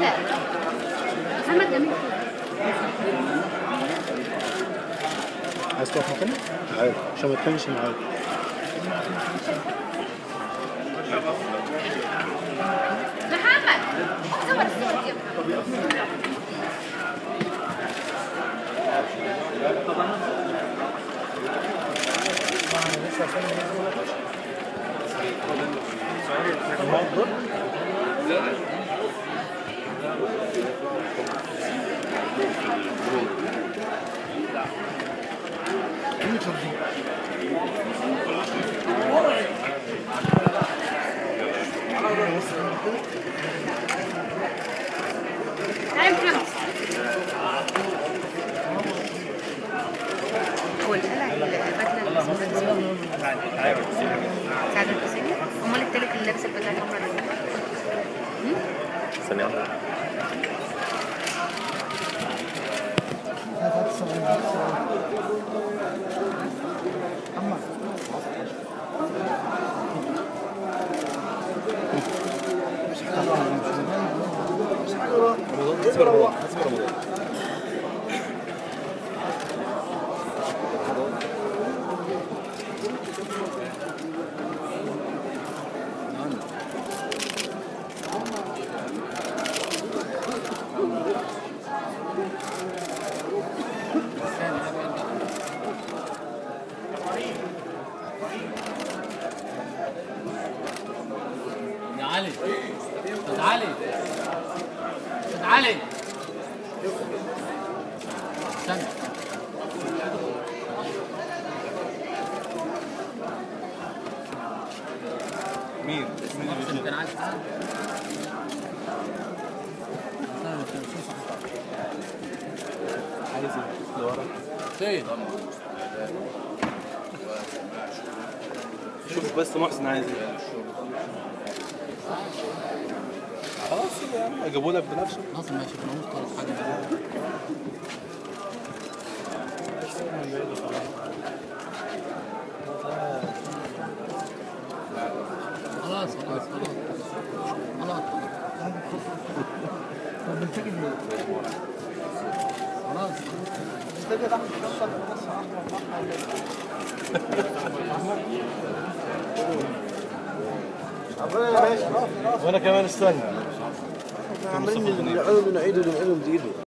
كده محمد جميل عايز تقف مكانك؟ عادي عشان ما تكونش معاك محمد صور الصور دي يا محمد تعالى يا محمد هو القلع البدله اللي لابسه سعد الحسيني امال التالت اللي لابس البدله الحمراء ده ثانية واحدة يا علي استاذ علي استاذ علي استنى مين؟ مين كان عايز حاجه عايز لورا فين شوف بس محسن عايز ايه خلاص كده يا عم اجيبه لك بنفسه خلاص ماشي ما مش خلاص حاجه خلاص خلاص خلاص خلاص خلاص وانا كمان استنى عمالين نعيد ونعيد ونعيد